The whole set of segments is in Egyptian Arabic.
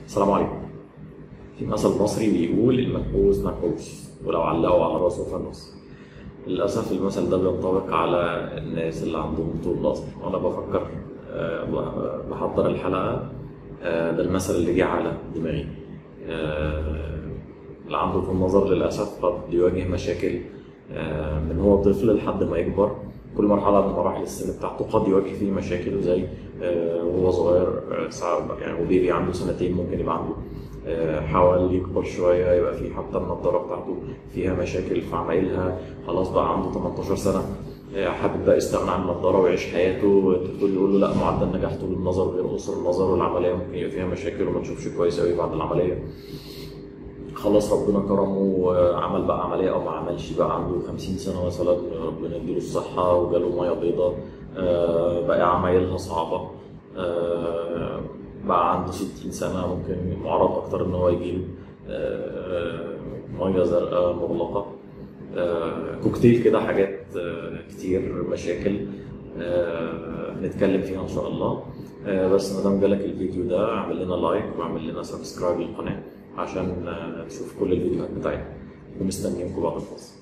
السلام عليكم في مثل مصري بيقول المنحوس منحوس ولو علقوا على راسه فالنص للأسف المثل ده بينطبق على الناس اللي عندهم طول نظر وأنا بفكر آه، بحضر الحلقة آه، ده المثل اللي جه على دماغي آه، اللي عنده طول نظر للأسف قد يواجه مشاكل آه، من هو طفل لحد ما يكبر كل مرحلة من مراحل السن بتاعته قد يواجه فيه مشاكل زي آه، وهو صغير آه، ساعة يعني هو بيبي عنده سنتين ممكن يبقى عنده آه، حاول يكبر شوية يبقى في حتى النضارة بتاعته فيها مشاكل في عمايلها خلاص بقى عنده 18 سنة آه، حابب بقى يستغنى عن النضارة ويعيش حياته الدكتور يقول له لا معدل نجاح طول النظر غير قصر النظر والعملية ممكن يبقى فيها مشاكل وما تشوفش كويس قوي بعد العملية خلاص ربنا كرمه وعمل بقى عملية أو ما عملش بقى عنده 50 سنة مثلا ربنا يديله الصحة وجاله مية بيضاء آه، بقى عمايلها صعبة آه، بقى عنده 60 سنة ممكن معرض أكتر إن هو يجيله آه، مية زرقاء مغلقة آه، كوكتيل كده حاجات آه، كتير مشاكل آه، نتكلم فيها إن شاء الله آه، بس ما دام جالك الفيديو ده اعمل لنا لايك واعمل لنا سبسكرايب للقناة عشان آه، تشوف كل الفيديوهات بتاعتنا ومستنيينكم بعد الفاصل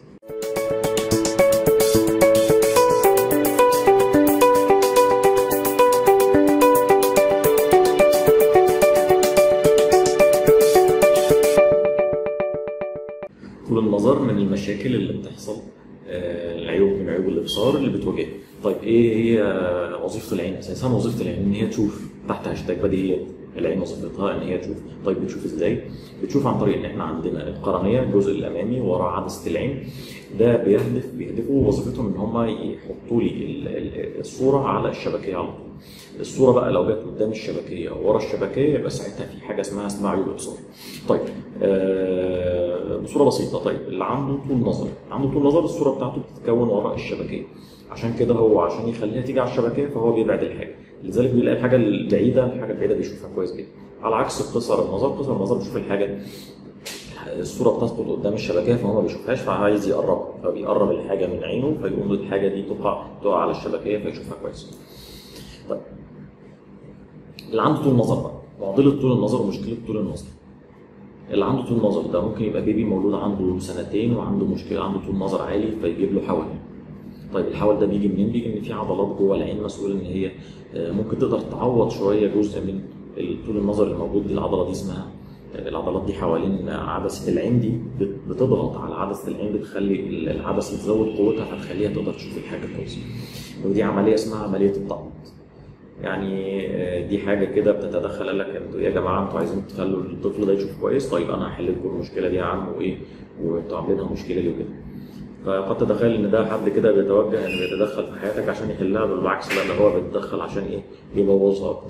طول النظر من المشاكل اللي بتحصل آه، العيوب من عيوب الابصار اللي بتواجهها طيب ايه هي وظيفه العين اساسا وظيفه العين ان هي تشوف تحت هاشتاج بديهيات العين وظيفتها ان هي تشوف طيب بتشوف ازاي بتشوف عن طريق ان احنا عندنا القرنيه الجزء الامامي وراء عدسه العين ده بيهدف بيهدفوا وظيفتهم ان هم يحطوا لي ال- ال- الصوره على الشبكيه على طول الصوره بقى لو جت قدام الشبكيه ورا الشبكيه يبقى ساعتها في حاجه اسمها اسمها عيوب ابصار طيب آه بصوره بسيطه طيب اللي عنده طول نظر عنده طول نظر الصوره بتاعته بتتكون وراء الشبكيه عشان كده هو عشان يخليها تيجي على الشبكيه فهو بيبعد الحاجه لذلك بيلاقي الحاجه البعيده الحاجه البعيده بيشوفها كويس جدا على عكس قصر النظر قصر النظر بيشوف الحاجه الصوره بتسقط قدام الشبكيه فهو ما بيشوفهاش فعايز يقربها فبيقرب الحاجه من عينه فيقوم الحاجه دي تقع تقع على الشبكيه فيشوفها كويس طيب اللي عنده طول نظر بقى معضله طول النظر ومشكله طول النظر اللي عنده طول نظر ده ممكن يبقى بيبي مولود عنده سنتين وعنده مشكله عنده طول نظر عالي فيجيب له حول طيب الحول ده بيجي منين؟ بيجي ان في عضلات جوه العين مسؤول ان هي آه، ممكن تقدر تعوض شويه جزء من طول النظر الموجود دي العضله دي اسمها آه، العضلات دي حوالين عدسه العين دي بت- بتضغط على عدسه العين بتخلي ال- العدسه تزود قوتها فتخليها تقدر تشوف الحاجه كويس ودي عمليه اسمها عمليه التعويض يعني آه، دي حاجه كده بتتدخل قال لك انتوا يا جماعه انتوا عايزين تخلوا الطفل ده يشوف كويس طيب انا هحل لكم المشكله دي يا عم وايه وانتوا عاملينها مشكله ليه وكده فقد تتخيل ان ده حد كده بيتوجه انه يتدخل في حياتك عشان يحلها بالعكس لا ده هو بيتدخل عشان ايه يبوظها اكتر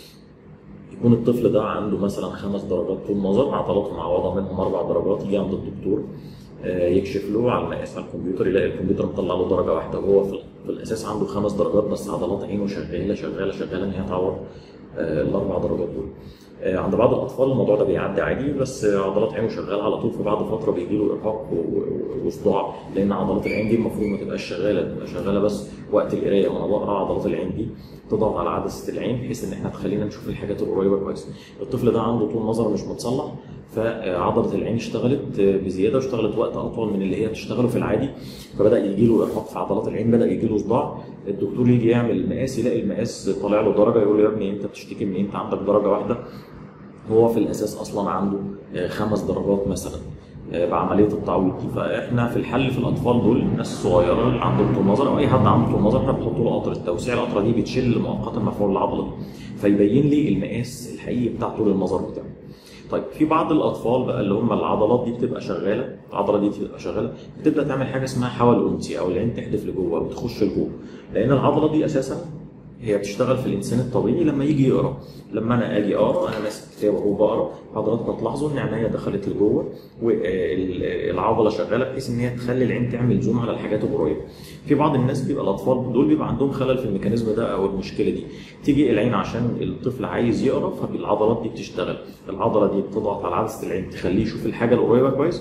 يكون الطفل ده عنده مثلا خمس درجات طول نظر عضلاته معوضه منهم اربع درجات يجي عند الدكتور آه، يكشف له على المقاس على الكمبيوتر يلاقي الكمبيوتر مطلع له درجه واحده وهو في, في الاساس عنده خمس درجات بس عضلات عينه شغاله شغاله شغاله ان هي تعوض آه، الاربع درجات دول آه، عند بعض الاطفال الموضوع ده بيعدي عادي بس آه، عضلات عينه شغاله على طول في بعد فتره بيجي له ارهاق و- و- وصداع لان عضلات العين دي المفروض ما تبقاش شغاله تبقى شغاله بس وقت القرايه وانا بقرا عضلات العين دي تضغط على عدسه العين بحيث ان احنا تخلينا نشوف الحاجات القريبه كويس الطفل ده عنده طول نظر مش متصلح فعضله العين اشتغلت بزياده واشتغلت وقت اطول من اللي هي بتشتغله في العادي فبدا يجي له ارهاق في عضلات العين بدا يجي له صداع الدكتور يجي يعمل مقاس يلاقي المقاس طالع له درجه يقول له يا ابني انت بتشتكي من إيه؟ انت عندك درجه واحده هو في الاساس اصلا عنده آه، خمس درجات مثلا آه، بعمليه التعويض دي فاحنا في الحل في الاطفال دول الناس الصغيره اللي عندهم طول نظر او اي حد عنده طول نظر احنا بنحط له قطره التوسيع القطره دي بتشيل مؤقتا مفعول العضله دي فيبين لي المقاس الحقيقي بتاع طول النظر بتاعه طيب في بعض الاطفال بقى اللي هم العضلات دي بتبقى شغاله العضله دي بتبقى شغاله بتبدا تعمل حاجه اسمها حول انسي او العين تحدف لجوه او تخش لجوه لان العضله دي اساسا هي بتشتغل في الانسان الطبيعي لما يجي يقرا لما انا اجي اقرا انا ماسك كتاب اهو بقرا حضراتكم هتلاحظوا ان عينيا دخلت لجوه والعضله شغاله بحيث ان هي تخلي العين تعمل زوم على الحاجات القريبه في بعض الناس بيبقى الاطفال دول بيبقى عندهم خلل في الميكانيزم ده او المشكله دي تيجي العين عشان الطفل عايز يقرا فالعضلات دي بتشتغل العضله دي بتضغط على عدسه العين تخليه يشوف الحاجه القريبه كويس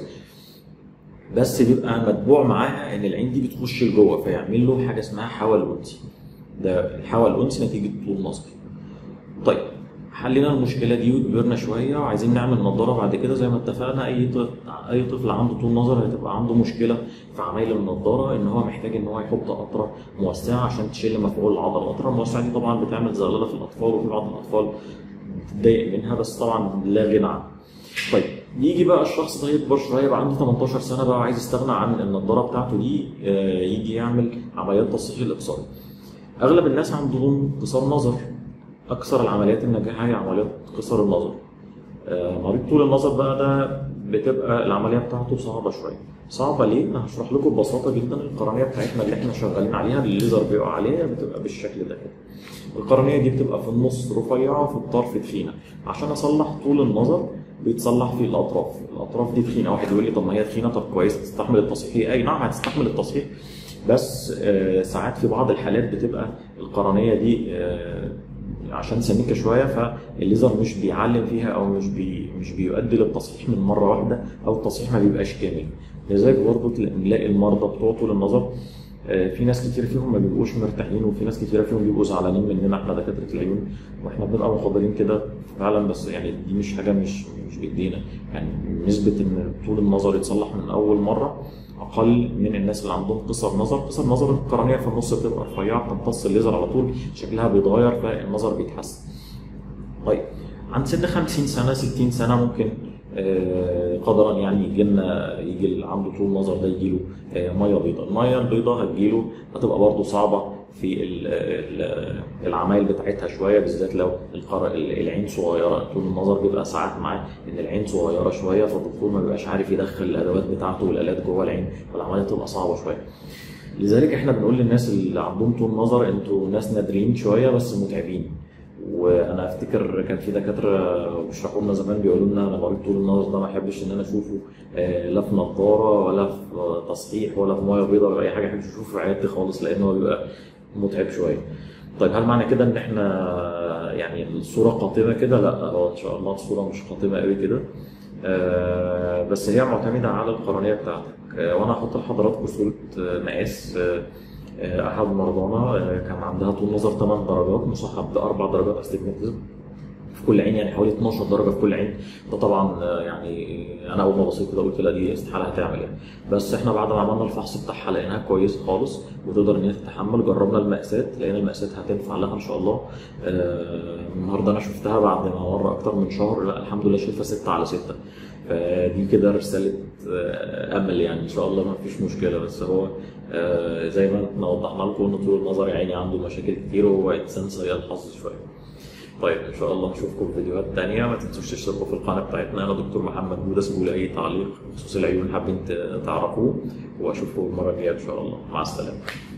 بس بيبقى متبوع معاها ان العين دي بتخش لجوه فيعمل له حاجه اسمها حول انسي ده الحول الانسي نتيجه طول نظر طيب حلينا المشكله دي وكبرنا شويه وعايزين نعمل نظاره بعد كده زي ما اتفقنا اي طفل اي طفل عنده طول نظر هتبقى عنده مشكله في عمايل النظاره ان هو محتاج ان هو يحط قطره موسعه عشان تشيل مفعول العضله القطره الموسعه دي طبعا بتعمل زغلله في الاطفال وفي بعض الاطفال بتتضايق منها بس طبعا لا غنى عنها طيب يجي بقى الشخص ده يكبر شويه يبقى عنده 18 سنه بقى عايز يستغنى عن النضاره بتاعته دي آه، يجي يعمل عمليات تصحيح الابصار اغلب الناس عندهم قصار نظر اكثر العمليات الناجحه هي عمليات قصر النظر آه، مريض طول النظر بقى ده بتبقى العمليه بتاعته صعبه شويه صعبه ليه؟ انا هشرح لكم ببساطه جدا القرنيه بتاعتنا اللي احنا شغالين عليها اللي الليزر بيقع عليها بتبقى بالشكل ده كده القرنيه دي بتبقى في النص رفيعه وفي الطرف تخينه عشان اصلح طول النظر بيتصلح في الاطراف الاطراف دي تخينه واحد يقول لي طب ما هي تخينه طب كويس تستحمل التصحيح اي نعم هتستحمل التصحيح بس آه، ساعات في بعض الحالات بتبقى القرنيه دي آه، عشان سميكه شويه فالليزر مش بيعلم فيها او مش بي مش بيؤدي للتصحيح من مره واحده او التصحيح ما بيبقاش كامل لذلك برضه تلاقي- نلاقي المرضى بتوع طول النظر آه، في ناس كتير فيهم ما بيبقوش مرتاحين وفي ناس كتير فيهم بيبقوا زعلانين مننا احنا دكاتره العيون واحنا بنبقى مقدرين كده فعلا بس يعني دي مش حاجه مش مش بايدينا يعني نسبه ان طول النظر يتصلح من اول مره اقل من الناس اللي عندهم قصر نظر قصر نظر القرنيه في النص بتبقى رفيعه بتمتص الليزر على طول شكلها بيتغير فالنظر بيتحسن طيب عند سن 50 سنه 60 سنه ممكن آه، قدرا يعني يجي لنا يجي اللي عنده طول نظر ده يجي له آه، ميه بيضاء الميه البيضاء هتجي له هتبقى برضه صعبه في ال- ال- العمايل بتاعتها شويه بالذات لو القر- العين صغيره طول النظر بيبقى ساعات معاه ان العين صغيره شويه فالدكتور ما بيبقاش عارف يدخل الادوات بتاعته والالات جوه العين فالعمليه تبقى صعبه شويه لذلك احنا بنقول للناس اللي عندهم طول نظر انتوا ناس نادرين شويه بس متعبين وانا افتكر كان في دكاتره بيشرحوا لنا زمان بيقولوا لنا انا مريض طول النظر ده ما احبش ان انا اشوفه آه، لا في نظاره ولا في تصحيح ولا في ميه بيضاء ولا اي حاجه احبش اشوفه في عيادتي خالص لان هو بيبقى متعب شويه. طيب هل معنى كده ان احنا يعني الصوره قاتمه كده؟ لا هو ان شاء الله الصوره مش قاتمه قوي كده. آه، بس هي معتمده على القرنيه بتاعتك آه، وانا هحط لحضراتكم صوره آه، مقاس آه، آه، احد مرضانا آه، كان عندها طول نظر 8 درجات مصاحب باربع درجات استجماتيزم في كل عين يعني حوالي 12 درجه في كل عين ده طبعا آه، يعني انا اول ما بصيت كده قلت لا دي استحاله هتعمل يعني بس احنا بعد ما عملنا الفحص بتاعها لقيناها كويسه خالص وتقدر ان هي تتحمل جربنا المقاسات لقينا المقاسات هتنفع لها ان شاء الله آه، النهارده انا شفتها بعد ما مر اكتر من شهر لا الحمد لله شايفها 6 على 6 فدي كده رساله آه، امل يعني ان شاء الله ما فيش مشكله بس هو آه، زي ما احنا وضحنا لكم ان طول النظر يا عيني عنده مشاكل كتير وهو انسان سيء الحظ شويه طيب ان شاء الله نشوفكم في فيديوهات تانية ما تنسوش تشتركوا في القناه بتاعتنا انا دكتور محمد بودا سيبوا لي اي تعليق بخصوص العيون حابين ت- تعرفوه واشوفكم المره الجايه ان شاء الله مع السلامه